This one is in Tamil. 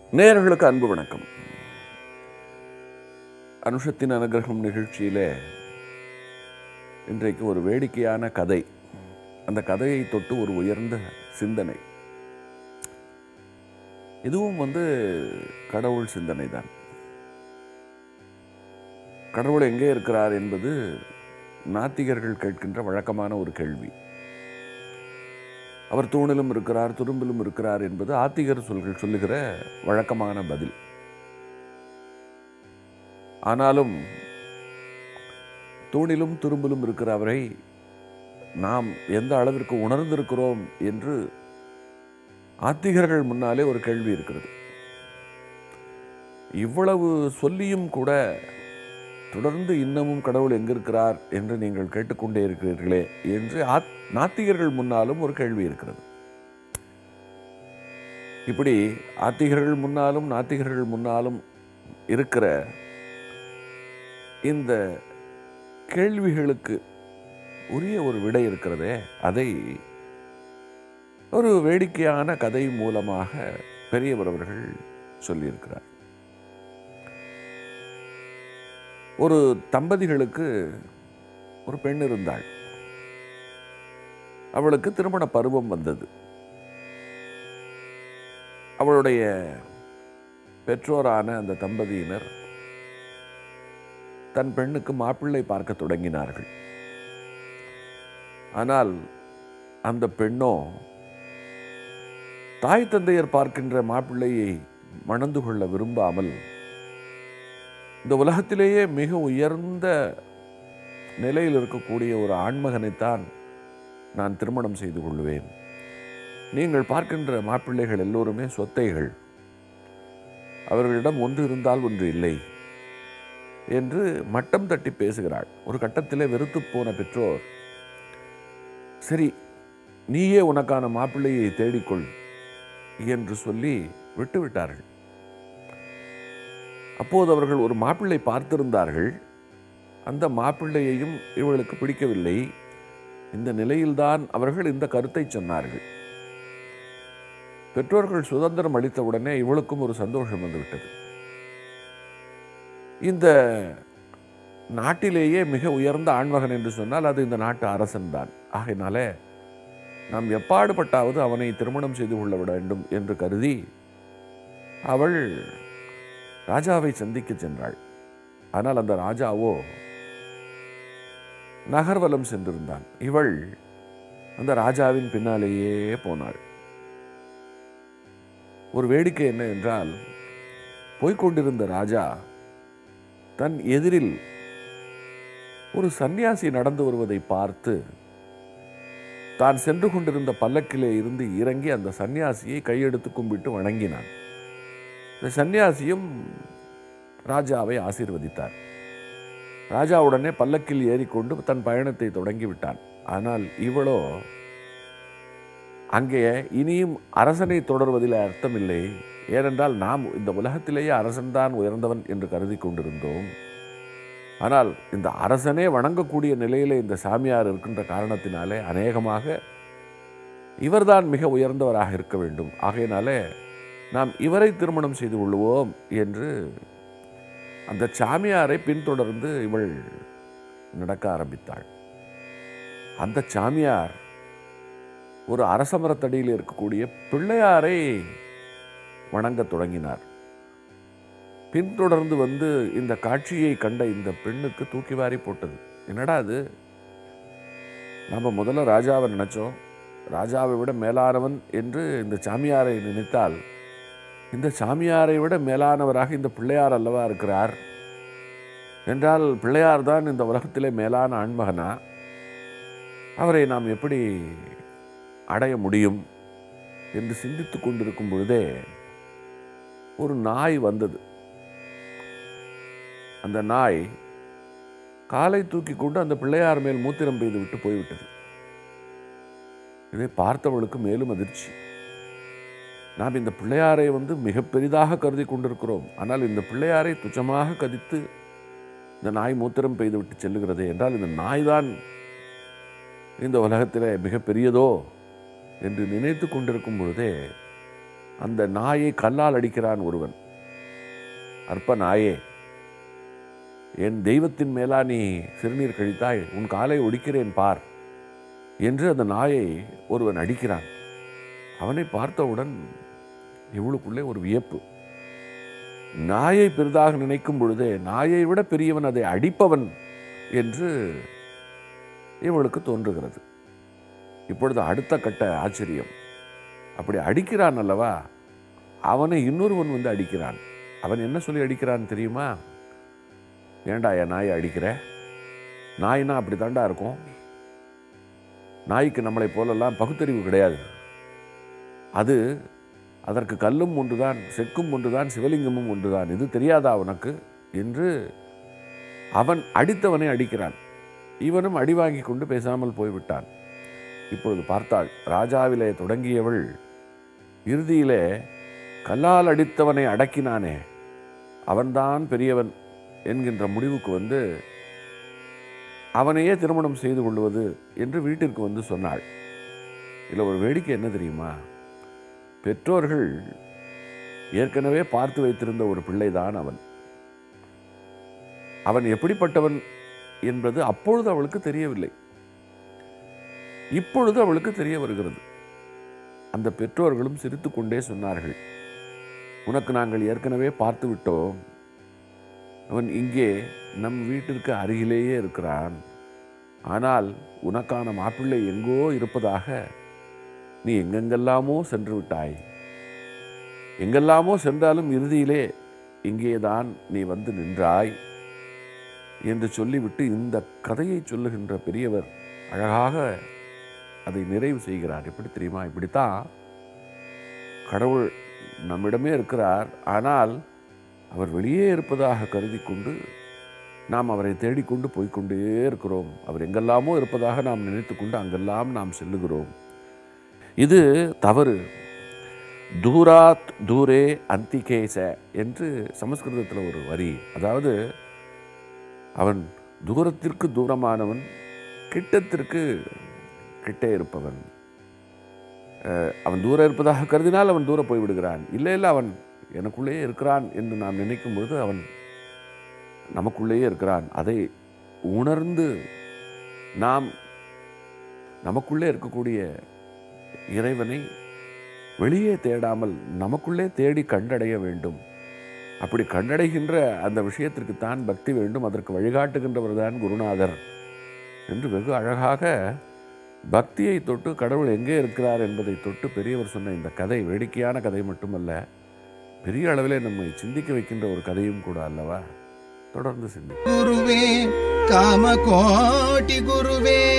நேயர்களுக்கு அன்பு வணக்கம் அனுஷத்தின் அனுகிரகம் நிகழ்ச்சியிலே இன்றைக்கு ஒரு வேடிக்கையான கதை அந்த கதையை தொட்டு ஒரு உயர்ந்த சிந்தனை இதுவும் வந்து கடவுள் சிந்தனை தான் கடவுள் எங்கே இருக்கிறார் என்பது நாத்திகர்கள் கேட்கின்ற வழக்கமான ஒரு கேள்வி அவர் தூணிலும் இருக்கிறார் துரும்பிலும் இருக்கிறார் என்பது ஆத்திகர் சொல்கள் சொல்லுகிற வழக்கமான பதில் ஆனாலும் தூணிலும் துரும்பிலும் இருக்கிற அவரை நாம் எந்த அளவிற்கு உணர்ந்திருக்கிறோம் என்று ஆத்திகர்கள் முன்னாலே ஒரு கேள்வி இருக்கிறது இவ்வளவு சொல்லியும் கூட தொடர்ந்து இன்னமும் கடவுள் எங்கிருக்கிறார் என்று நீங்கள் கேட்டுக்கொண்டே இருக்கிறீர்களே என்று ஆத் நாத்திகர்கள் முன்னாலும் ஒரு கேள்வி இருக்கிறது இப்படி ஆத்திகர்கள் முன்னாலும் நாத்திகர்கள் முன்னாலும் இருக்கிற இந்த கேள்விகளுக்கு உரிய ஒரு விடை இருக்கிறதே அதை ஒரு வேடிக்கையான கதை மூலமாக பெரியவர் அவர்கள் சொல்லியிருக்கிறார் ஒரு தம்பதிகளுக்கு ஒரு பெண் இருந்தாள் அவளுக்கு திருமண பருவம் வந்தது அவளுடைய பெற்றோரான அந்த தம்பதியினர் தன் பெண்ணுக்கு மாப்பிள்ளை பார்க்க தொடங்கினார்கள் ஆனால் அந்த பெண்ணோ தாய் தந்தையர் பார்க்கின்ற மாப்பிள்ளையை மணந்து கொள்ள விரும்பாமல் இந்த உலகத்திலேயே மிக உயர்ந்த நிலையில் இருக்கக்கூடிய ஒரு ஆண்மகனைத்தான் நான் திருமணம் செய்து கொள்வேன் நீங்கள் பார்க்கின்ற மாப்பிள்ளைகள் எல்லோருமே சொத்தைகள் அவர்களிடம் ஒன்று இருந்தால் ஒன்று இல்லை என்று மட்டம் தட்டி பேசுகிறாள் ஒரு கட்டத்திலே வெறுத்து போன பெற்றோர் சரி நீயே உனக்கான மாப்பிள்ளையை தேடிக்கொள் என்று சொல்லி விட்டுவிட்டார்கள் அப்போது அவர்கள் ஒரு மாப்பிள்ளை பார்த்திருந்தார்கள் அந்த மாப்பிள்ளையையும் இவர்களுக்கு பிடிக்கவில்லை இந்த நிலையில்தான் அவர்கள் இந்த கருத்தை சொன்னார்கள் பெற்றோர்கள் சுதந்திரம் அளித்தவுடனே இவளுக்கும் ஒரு சந்தோஷம் வந்துவிட்டது இந்த நாட்டிலேயே மிக உயர்ந்த ஆண்மகன் என்று சொன்னால் அது இந்த நாட்டு அரசன் தான் ஆகையினால நாம் எப்பாடுபட்டாவது அவனை திருமணம் செய்து கொள்ள விட வேண்டும் என்று கருதி அவள் ராஜாவை சந்திக்க சென்றாள் ஆனால் அந்த ராஜாவோ நகர்வலம் சென்றிருந்தான் இவள் அந்த ராஜாவின் பின்னாலேயே போனாள் ஒரு வேடிக்கை என்ன என்றால் போய்கொண்டிருந்த ராஜா தன் எதிரில் ஒரு சன்னியாசி நடந்து வருவதை பார்த்து தான் சென்று கொண்டிருந்த பல்லக்கிலே இருந்து இறங்கி அந்த சன்னியாசியை கையெடுத்து கும்பிட்டு வணங்கினான் இந்த சன்னியாசியும் ராஜாவை ஆசீர்வதித்தார் ராஜா உடனே பல்லக்கில் ஏறிக்கொண்டு தன் பயணத்தை தொடங்கிவிட்டான் ஆனால் இவளோ அங்கே இனியும் அரசனை தொடர்வதில் அர்த்தமில்லை ஏனென்றால் நாம் இந்த உலகத்திலேயே அரசன்தான் உயர்ந்தவன் என்று கருதி கொண்டிருந்தோம் ஆனால் இந்த அரசனே வணங்கக்கூடிய நிலையிலே இந்த சாமியார் இருக்கின்ற காரணத்தினாலே அநேகமாக இவர்தான் மிக உயர்ந்தவராக இருக்க வேண்டும் ஆகையினாலே நாம் இவரை திருமணம் செய்து கொள்வோம் என்று அந்த சாமியாரை பின்தொடர்ந்து இவள் நடக்க ஆரம்பித்தாள் அந்த சாமியார் ஒரு அரசமரத்தடியில் இருக்கக்கூடிய பிள்ளையாரை வணங்கத் தொடங்கினார் பின்தொடர்ந்து வந்து இந்த காட்சியை கண்ட இந்த பெண்ணுக்கு தூக்கி வாரி போட்டது என்னடா அது நம்ம முதல்ல ராஜாவை நினைச்சோம் ராஜாவை விட மேலானவன் என்று இந்த சாமியாரை நினைத்தால் இந்த சாமியாரை விட மேலானவராக இந்த பிள்ளையார் அல்லவா இருக்கிறார் என்றால் பிள்ளையார் தான் இந்த உலகத்திலே மேலான ஆண்மகனா அவரை நாம் எப்படி அடைய முடியும் என்று சிந்தித்து கொண்டிருக்கும் பொழுதே ஒரு நாய் வந்தது அந்த நாய் காலை தூக்கி கொண்டு அந்த பிள்ளையார் மேல் மூத்திரம் பெய்து விட்டு போய்விட்டது இதை பார்த்தவளுக்கு மேலும் அதிர்ச்சி நாம் இந்த பிள்ளையாரை வந்து மிக பெரிதாக கருதி கொண்டிருக்கிறோம் ஆனால் இந்த பிள்ளையாரை துச்சமாக கதித்து இந்த நாய் மூத்திரம் பெய்து விட்டு செல்லுகிறது என்றால் இந்த நாய்தான் இந்த உலகத்தில் மிக பெரியதோ என்று நினைத்து கொண்டிருக்கும் பொழுதே அந்த நாயை கல்லால் அடிக்கிறான் ஒருவன் அற்ப நாயே என் தெய்வத்தின் மேலா நீ சிறுநீர் கழித்தாய் உன் காலை ஒடிக்கிறேன் பார் என்று அந்த நாயை ஒருவன் அடிக்கிறான் அவனை பார்த்தவுடன் இவளுக்குள்ளே ஒரு வியப்பு நாயை பெரிதாக நினைக்கும் பொழுதே நாயை விட பெரியவன் அதை அடிப்பவன் என்று இவளுக்கு தோன்றுகிறது இப்பொழுது அடுத்த கட்ட ஆச்சரியம் அப்படி அடிக்கிறான் அல்லவா அவனை இன்னொருவன் வந்து அடிக்கிறான் அவன் என்ன சொல்லி அடிக்கிறான் தெரியுமா ஏன்டா என் நாயை அடிக்கிற நாய்னா அப்படி தாண்டா இருக்கும் நாய்க்கு நம்மளை போலெல்லாம் பகுத்தறிவு கிடையாது அது அதற்கு கல்லும் ஒன்றுதான் செக்கும் ஒன்றுதான் சிவலிங்கமும் ஒன்றுதான் இது தெரியாதா உனக்கு என்று அவன் அடித்தவனை அடிக்கிறான் இவனும் அடி வாங்கி கொண்டு பேசாமல் போய்விட்டான் இப்பொழுது பார்த்தாள் ராஜாவிலே தொடங்கியவள் இறுதியிலே கல்லால் அடித்தவனை அடக்கினானே அவன்தான் பெரியவன் என்கின்ற முடிவுக்கு வந்து அவனையே திருமணம் செய்து கொள்வது என்று வீட்டிற்கு வந்து சொன்னாள் இதில் ஒரு வேடிக்கை என்ன தெரியுமா பெற்றோர்கள் ஏற்கனவே பார்த்து வைத்திருந்த ஒரு பிள்ளைதான் அவன் அவன் எப்படிப்பட்டவன் என்பது அப்பொழுது அவளுக்கு தெரியவில்லை இப்பொழுது அவளுக்கு தெரிய வருகிறது அந்த பெற்றோர்களும் சிரித்துக்கொண்டே சொன்னார்கள் உனக்கு நாங்கள் ஏற்கனவே பார்த்து விட்டோம் அவன் இங்கே நம் வீட்டிற்கு அருகிலேயே இருக்கிறான் ஆனால் உனக்கான மாப்பிள்ளை எங்கோ இருப்பதாக நீ எங்கெங்கெல்லாமோ சென்று விட்டாய் எங்கெல்லாமோ சென்றாலும் இறுதியிலே இங்கேதான் நீ வந்து நின்றாய் என்று சொல்லிவிட்டு இந்த கதையை சொல்லுகின்ற பெரியவர் அழகாக அதை நிறைவு செய்கிறார் எப்படி தெரியுமா இப்படித்தான் கடவுள் நம்மிடமே இருக்கிறார் ஆனால் அவர் வெளியே இருப்பதாக கருதி கொண்டு நாம் அவரை தேடிக்கொண்டு போய்க்கொண்டே இருக்கிறோம் அவர் எங்கெல்லாமோ இருப்பதாக நாம் நினைத்துக்கொண்டு அங்கெல்லாம் நாம் செல்லுகிறோம் இது தவறு தூராத் தூரே அந்திகேச என்று சமஸ்கிருதத்தில் ஒரு வரி அதாவது அவன் தூரத்திற்கு தூரமானவன் கிட்டத்திற்கு கிட்டே இருப்பவன் அஹ், அவன் தூரம் இருப்பதாக கருதினால் அவன் தூரம் போய்விடுகிறான் இல்லை இல்லை அவன் எனக்குள்ளேயே இருக்கிறான் என்று நாம் நினைக்கும் பொழுது அவன் நமக்குள்ளேயே இருக்கிறான் அதை உணர்ந்து நாம் நமக்குள்ளே இருக்கக்கூடிய இறைவனை வெளியே தேடாமல் நமக்குள்ளே தேடி கண்டடைய வேண்டும் அப்படி கண்டடைகின்ற அந்த விஷயத்திற்குத்தான் பக்தி வேண்டும் அதற்கு வழிகாட்டுகின்றவர் தான் குருநாதர் என்று வெகு அழகாக பக்தியை தொட்டு கடவுள் எங்கே இருக்கிறார் என்பதை தொட்டு பெரியவர் சொன்ன இந்த கதை வேடிக்கையான கதை மட்டுமல்ல பெரிய அளவிலே நம்மை சிந்திக்க வைக்கின்ற ஒரு கதையும் கூட அல்லவா தொடர்ந்து சிந்தி ಗುರುವೇ ಕಾಮಕೋಟಿ ಗುರುವೇ